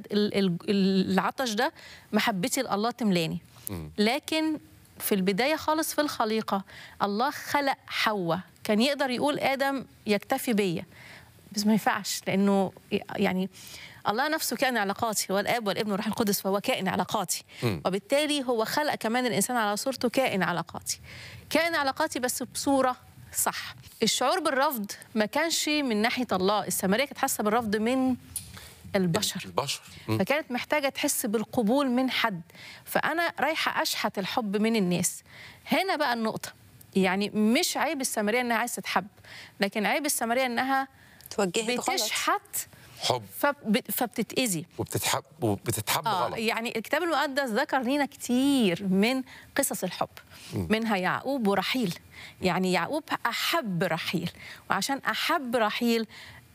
بجد ال- ال- العطش ده محبتي لله تملاني لكن في البدايه خالص في الخليقه الله خلق حواء كان يقدر يقول ادم يكتفي بيا بس ما ينفعش لانه يعني الله نفسه كائن علاقاتي هو الاب والابن والروح القدس فهو كائن علاقاتي وبالتالي هو خلق كمان الانسان على صورته كائن علاقاتي كائن علاقاتي بس بصوره صح الشعور بالرفض ما كانش من ناحيه الله السامريه كانت حاسه بالرفض من البشر البشر مم. فكانت محتاجه تحس بالقبول من حد فانا رايحه اشحت الحب من الناس هنا بقى النقطه يعني مش عيب السامريه انها عايزه تتحب لكن عيب السامريه انها توجهت غلط بتشحت حب فب- فبتتاذي وبتتحب وبتتحب آه غلط يعني الكتاب المقدس ذكر لنا كتير من قصص الحب منها يعقوب ورحيل يعني يعقوب أحب رحيل وعشان أحب رحيل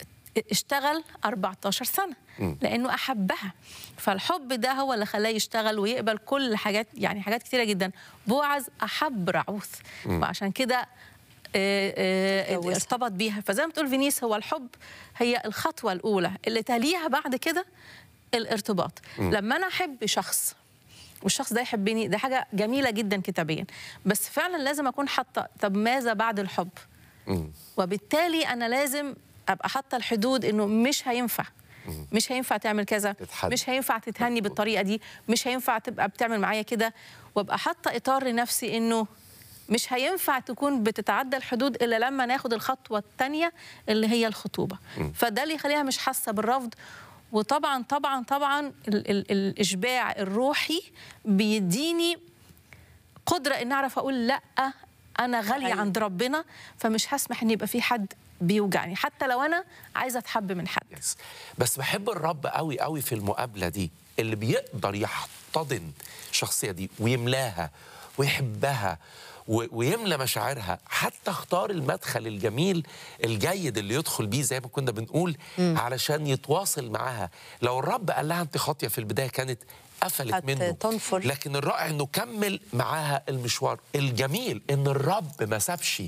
اشتغل 14 سنة لأنه أحبها فالحب ده هو اللي خلاه يشتغل ويقبل كل حاجات يعني حاجات كتيرة جدا بوعز أحب رعوث وعشان كده آه، آه، اتجوزها. ارتبط بيها فزي ما بتقول فينيس هو الحب هي الخطوة الأولى اللي تليها بعد كده الارتباط لما أنا أحب شخص والشخص ده يحبني ده حاجة جميلة جدا كتابيا بس فعلا لازم أكون حاطة طب ماذا بعد الحب مم. وبالتالي أنا لازم أبقى حاطة الحدود إنه مش هينفع مش هينفع تعمل كذا تتحدى. مش هينفع تتهني بالطريقة دي مش هينفع تبقى بتعمل معايا كده وابقى حاطة إطار لنفسي إنه مش هينفع تكون بتتعدى الحدود إلا لما ناخد الخطوة الثانية اللي هي الخطوبة فده اللي يخليها مش حاسة بالرفض وطبعا طبعا طبعا ال ال الإشباع الروحي بيديني قدرة إن أعرف أقول لأ أنا غالية أيوة. عند ربنا فمش هسمح إن يبقى في حد بيوجعني حتى لو أنا عايزة أتحب من حد يس. بس بحب الرب قوي قوي في المقابله دي اللي بيقدر يحتضن الشخصيه دي ويملاها ويحبها و- ويملى مشاعرها حتى اختار المدخل الجميل الجيد اللي يدخل بيه زي ما كنا بنقول علشان يتواصل معاها لو الرب قال لها انت خاطيه في البدايه كانت قفلت منه هتنفر. لكن الرائع انه كمل معاها المشوار الجميل ان الرب ما سابش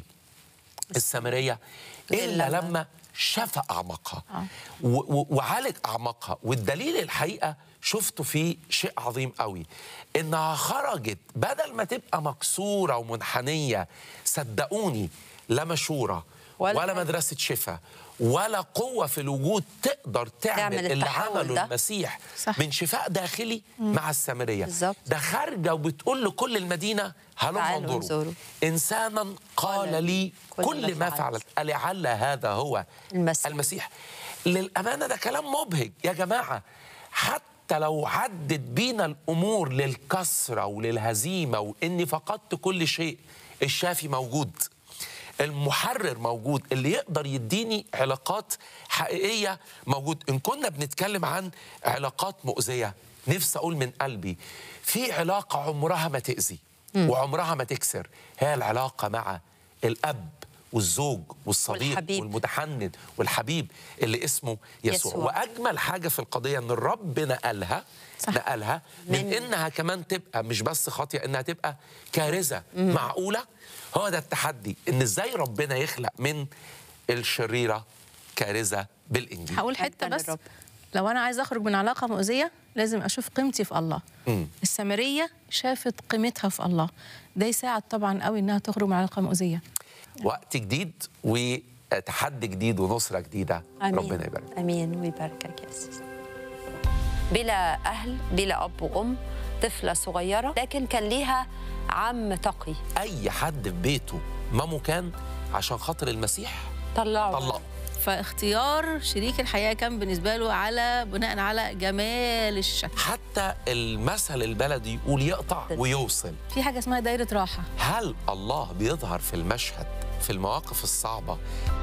السامريه الا إلا لما- لما شفى اعماقها و- و- وعالج اعماقها والدليل الحقيقه شفته في شيء عظيم قوي انها خرجت بدل ما تبقى مكسوره ومنحنيه صدقوني لا مشوره ولا ولا, ولا حاجة. مدرسه شفاء ولا قوه في الوجود تقدر تعمل, تعمل اللي التحول عمله ده. المسيح صح. من شفاء داخلي مع السامريه بالظبط. ده خارجه وبتقول لكل المدينه هلم تعالوا انظروا انظروا. انسانا قال قال لي كل كل ما ما فعلت. فعلت لعل هذا هو المسيح. المسيح للأمانة ده كلام مبهج يا جماعة حتى لو عدت بينا الأمور للكسرة وللهزيمة وإني فقدت كل شيء الشافي موجود المحرر موجود اللي يقدر يديني علاقات حقيقية موجود إن كنا بنتكلم عن علاقات مؤذية نفسي أقول من قلبي في علاقة عمرها ما تأذي وعمرها ما تكسر هي العلاقة مع الأب والزوج والصديق والحبيب. والمتحنن والحبيب اللي اسمه يسوع, يسوع. واجمل حاجه في القضيه ان الرب نقلها صح. نقلها من, من- انها كمان تبقى مش بس خاطيه انها تبقى كارثه معقوله هو ده التحدي ان ازاي ربنا يخلق من الشريره كارثه بالانجيل هقول حته حبا بس للرب. لو انا عايزه اخرج من علاقه مؤذيه لازم اشوف قيمتي في الله مم. السامريه شافت قيمتها في الله ده يساعد طبعا قوي انها تخرج من علاقه مؤذيه وقت جديد وتحدي جديد ونصره جديده امين ربنا يبارك امين ويباركك يا سيدي بلا اهل بلا اب وام طفله صغيره لكن كان ليها عم تقي اي حد في بيته مامو كان عشان خاطر المسيح طلعوا طلقه فاختيار شريك الحياه كان بالنسبه له على بناء على جمال الشكل حتى المثل البلدي يقول يقطع ويوصل في حاجه اسمها دايره راحه هل الله بيظهر في المشهد في المواقف الصعبة